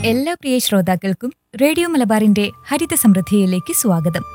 എല്ലാ പ്രിയ ശ്രോതാക്കൾക്കും റേഡിയോ മലബാറിന്റെ ഹരിത സമൃദ്ധിയിലേക്ക് സ്വാഗതം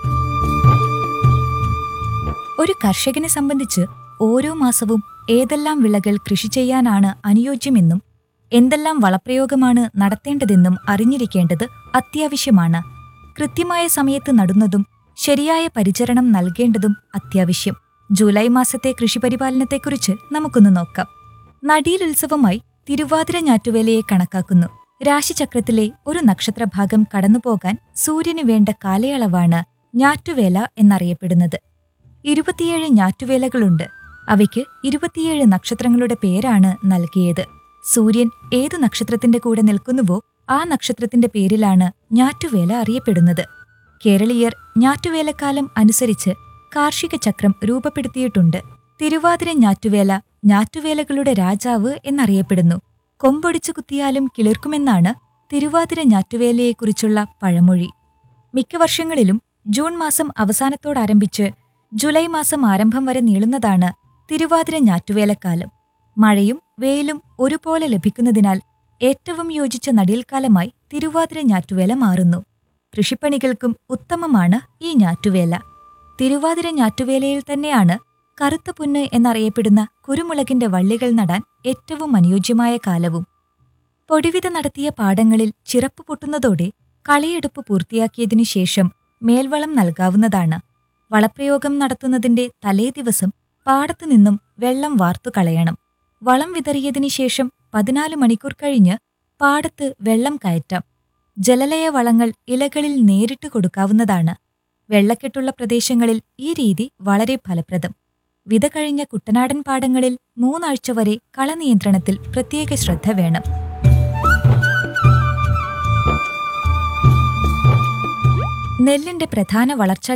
ഒരു കർഷകനെ സംബന്ധിച്ച് ഓരോ മാസവും ഏതെല്ലാം വിളകൾ കൃഷി ചെയ്യാനാണ് അനുയോജ്യമെന്നും എന്തെല്ലാം വളപ്രയോഗമാണ് നടത്തേണ്ടതെന്നും അറിഞ്ഞിരിക്കേണ്ടത് അത്യാവശ്യമാണ് കൃത്യമായ സമയത്ത് നടുന്നതും ശരിയായ പരിചരണം നൽകേണ്ടതും അത്യാവശ്യം ജൂലൈ മാസത്തെ കൃഷിപരിപാലനത്തെക്കുറിച്ച് നമുക്കൊന്ന് നോക്കാം നടീൽ ഉത്സവമായി തിരുവാതിര ഞാറ്റുവേലയെ കണക്കാക്കുന്നു രാശിചക്രത്തിലെ ഒരു നക്ഷത്രഭാഗം കടന്നുപോകാൻ സൂര്യന് വേണ്ട കാലയളവാണ് ഞാറ്റുവേല എന്നറിയപ്പെടുന്നത് ഇരുപത്തിയേഴ് ഞാറ്റുവേലകളുണ്ട് അവയ്ക്ക് ഇരുപത്തിയേഴ് നക്ഷത്രങ്ങളുടെ പേരാണ് നൽകിയത് സൂര്യൻ ഏതു നക്ഷത്രത്തിന്റെ കൂടെ നിൽക്കുന്നുവോ ആ നക്ഷത്രത്തിന്റെ പേരിലാണ് ഞാറ്റുവേല അറിയപ്പെടുന്നത് കേരളീയർ ഞാറ്റുവേലക്കാലം അനുസരിച്ച് കാർഷിക ചക്രം രൂപപ്പെടുത്തിയിട്ടുണ്ട് തിരുവാതിര ഞാറ്റുവേല ഞാറ്റുവേലകളുടെ രാജാവ് എന്നറിയപ്പെടുന്നു കൊമ്പൊടിച്ചു കുത്തിയാലും കിളിർക്കുമെന്നാണ് തിരുവാതിര ഞാറ്റുവേലയെക്കുറിച്ചുള്ള പഴമൊഴി മിക്ക വർഷങ്ങളിലും ജൂൺ മാസം അവസാനത്തോടാരംഭിച്ച് ജൂലൈ മാസം ആരംഭം വരെ നീളുന്നതാണ് തിരുവാതിര ഞാറ്റുവേലക്കാലം മഴയും വെയിലും ഒരുപോലെ ലഭിക്കുന്നതിനാൽ ഏറ്റവും യോജിച്ച നടീൽക്കാലമായി തിരുവാതിര ഞാറ്റുവേല മാറുന്നു കൃഷിപ്പണികൾക്കും ഉത്തമമാണ് ഈ ഞാറ്റുവേല തിരുവാതിര ഞാറ്റുവേലയിൽ തന്നെയാണ് കറുത്ത പുല്ല് എന്നറിയപ്പെടുന്ന കുരുമുളകിന്റെ വള്ളികൾ നടാൻ ഏറ്റവും അനുയോജ്യമായ കാലവും പൊടിവിത നടത്തിയ പാടങ്ങളിൽ ചിറപ്പ് പൊട്ടുന്നതോടെ കളയെടുപ്പ് പൂർത്തിയാക്കിയതിനു ശേഷം മേൽവളം നൽകാവുന്നതാണ് വളപ്രയോഗം നടത്തുന്നതിന്റെ തലേദിവസം പാടത്തു നിന്നും വെള്ളം വാർത്തു കളയണം വളം വിതറിയതിനു ശേഷം പതിനാല് മണിക്കൂർ കഴിഞ്ഞ് പാടത്ത് വെള്ളം കയറ്റാം ജലലയ വളങ്ങൾ ഇലകളിൽ നേരിട്ട് കൊടുക്കാവുന്നതാണ് വെള്ളക്കെട്ടുള്ള പ്രദേശങ്ങളിൽ ഈ രീതി വളരെ ഫലപ്രദം വിത കഴിഞ്ഞ കുട്ടനാടൻ പാടങ്ങളിൽ മൂന്നാഴ്ച വരെ കളനിയന്ത്രണത്തിൽ പ്രത്യേക ശ്രദ്ധ വേണം നെല്ലിന്റെ പ്രധാന വളർച്ചാ